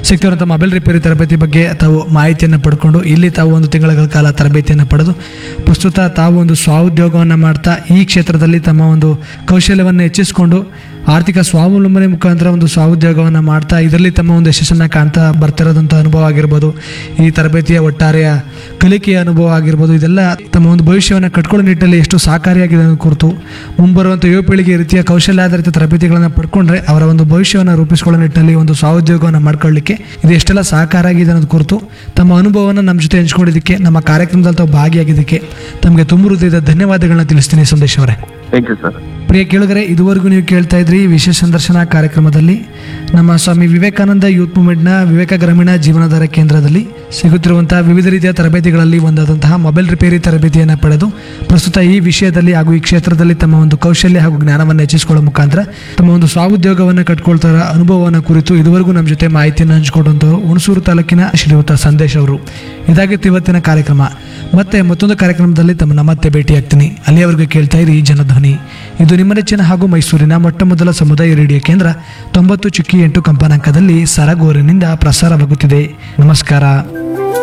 ಸಿಗ್ತಿರುವಂಥ mobile repair ತರಬೇತಿ ಬಗ್ಗೆ ತಾವು ಮಾಹಿತಿಯನ್ನು ಪಡ್ಕೊಂಡು ಇಲ್ಲಿ ತಾವು ಒಂದು ತಿಂಗಳ ಕಾಲ ತರಬೇತಿಯನ್ನು ಪಡೆದು ಪ್ರಸ್ತುತ ತಾವು ಒಂದು ಸ್ವಾಉದ್ಯೋಗವನ್ನು ಮಾಡ್ತಾ ಈ ಕ್ಷೇತ್ರದಲ್ಲಿ ತಮ್ಮ ಒಂದು ಕೌಶಲ್ಯವನ್ನು ಹೆಚ್ಚಿಸಿಕೊಂಡು ಆರ್ಥಿಕ ಸ್ವಾವಲಂಬನೆ ಮುಖಾಂತರ ಒಂದು ಸ್ವಾಉದ್ಯೋಗವನ್ನು ಮಾಡ್ತಾ ಇದರಲ್ಲಿ ತಮ್ಮ ಒಂದು ಯಶಸ್ಸನ್ನು ಕಾಣ್ತಾ ಬರ್ತಿರೋದಂಥ ಅನುಭವ ಆಗಿರ್ಬೋದು ಈ ತರಬೇತಿಯ ಒಟ್ಟಾರೆಯ ಕಲಿಕೆಯ ಅನುಭವ ಆಗಿರ್ಬೋದು ಇದೆಲ್ಲ ತಮ್ಮ ಒಂದು ಭವಿಷ್ಯವನ್ನು ಕಟ್ಕೊಳ್ಳೋ ನಿಟ್ಟಿನಲ್ಲಿ ಎಷ್ಟು ಸಹಕಾರಿಯಾಗಿದೆ ಅನ್ನೋದು ಕುರಿತು ಮುಂಬರುವಂಥ ಯುವ ಪೀಳಿಗೆ ಈ ರೀತಿಯ ಕೌಶಲ್ಯಾಧಾರಿತ ತರಬೇತಿಗಳನ್ನು ಪಡ್ಕೊಂಡ್ರೆ ಅವರ ಒಂದು ಭವಿಷ್ಯವನ್ನು ರೂಪಿಸಿಕೊಳ್ಳೋ ನಿಟ್ಟಿನಲ್ಲಿ ಒಂದು ಸ್ವಾಉದ್ಯೋಗವನ್ನು ಮಾಡ್ಕೊಳ್ಳಿಕ್ಕೆ ಇದು ಎಷ್ಟೆಲ್ಲ ಸಹಕಾರ ಆಗಿದೆ ಅನ್ನೋದು ಕುರಿತು ತಮ್ಮ ಅನುಭವವನ್ನು ನಮ್ಮ ಜೊತೆ ಹಂಚ್ಕೊಂಡಿದ್ದಕ್ಕೆ ನಮ್ಮ ಕಾರ್ಯಕ್ರಮದಲ್ಲಿ ತಾವು ಭಾಗಿಯಾಗಿದ್ದಕ್ಕೆ ತಮಗೆ ತುಂಬ ಹೃದಯದ ಧನ್ಯವಾದಗಳನ್ನ ತಿಳಿಸ್ತೀನಿ ಸಂದೇಶ್ ಅವರೇ ಥ್ಯಾಂಕ್ ಯು ಸರ್ ಪ್ರಿಯ ಕೇಳಿದರೆ ಇದುವರೆಗೂ ನೀವು ಕೇಳ್ತಾ ಇದ್ರಿ ವಿಶೇಷ ಸಂದರ್ಶನ ಕಾರ್ಯಕ್ರಮದಲ್ಲಿ ನಮ್ಮ ಸ್ವಾಮಿ ವಿವೇಕಾನಂದ ಯೂತ್ ಮೂವ್ಮೆಂಟ್ನ ವಿವೇಕ ಗ್ರಾಮೀಣ ಜೀವನಾಧಾರ ಕೇಂದ್ರದಲ್ಲಿ ಸಿಗುತ್ತಿರುವಂತಹ ವಿವಿಧ ರೀತಿಯ ತರಬೇತಿಗಳಲ್ಲಿ ಒಂದಾದಂತಹ ಮೊಬೈಲ್ ರಿಪೇರಿ ತರಬೇತಿಯನ್ನು ಪಡೆದು ಪ್ರಸ್ತುತ ಈ ವಿಷಯದಲ್ಲಿ ಹಾಗೂ ಈ ಕ್ಷೇತ್ರದಲ್ಲಿ ತಮ್ಮ ಒಂದು ಕೌಶಲ್ಯ ಹಾಗೂ ಜ್ಞಾನವನ್ನು ಹೆಚ್ಚಿಸಿಕೊಳ್ಳೋ ಮುಖಾಂತರ ತಮ್ಮ ಒಂದು ಸ್ವಾಉದ್ಯೋಗವನ್ನು ಕಟ್ಕೊಳ್ತಾರ ಅನುಭವವನ್ನು ಕುರಿತು ಇದುವರೆಗೂ ನಮ್ಮ ಜೊತೆ ಮಾಹಿತಿಯನ್ನು ಹಂಚಿಕೊಂಡಂಥವ್ರು ಹುಣಸೂರು ತಾಲೂಕಿನ ಶ್ರೀಯುತ ಸಂದೇಶ್ ಅವರು ಇದಾಗಿತ್ತು ಇವತ್ತಿನ ಕಾರ್ಯಕ್ರಮ ಮತ್ತೆ ಮತ್ತೊಂದು ಕಾರ್ಯಕ್ರಮದಲ್ಲಿ ತಮ್ಮನ್ನ ಮತ್ತೆ ಭೇಟಿಯಾಗ್ತೀನಿ ಅಲ್ಲಿಯವರೆಗೂ ಕೇಳ್ತಾ ಇರಿ ಜನಧ್ವನಿ ಇದು ನಿಮ್ಮ ನೆಚ್ಚಿನ ಹಾಗೂ ಮೈಸೂರಿನ ಮೊಟ್ಟ ಮೊದಲ ಸಮುದಾಯ ರೇಡಿಯೋ ಕೇಂದ್ರ ತೊಂಬತ್ತು ಚುಕ್ಕಿ ಎಂಟು ಕಂಪನಾಂಕದಲ್ಲಿ ಸರಗೂರಿನಿಂದ ಪ್ರಸಾರವಾಗುತ್ತಿದೆ ನಮಸ್ಕಾರ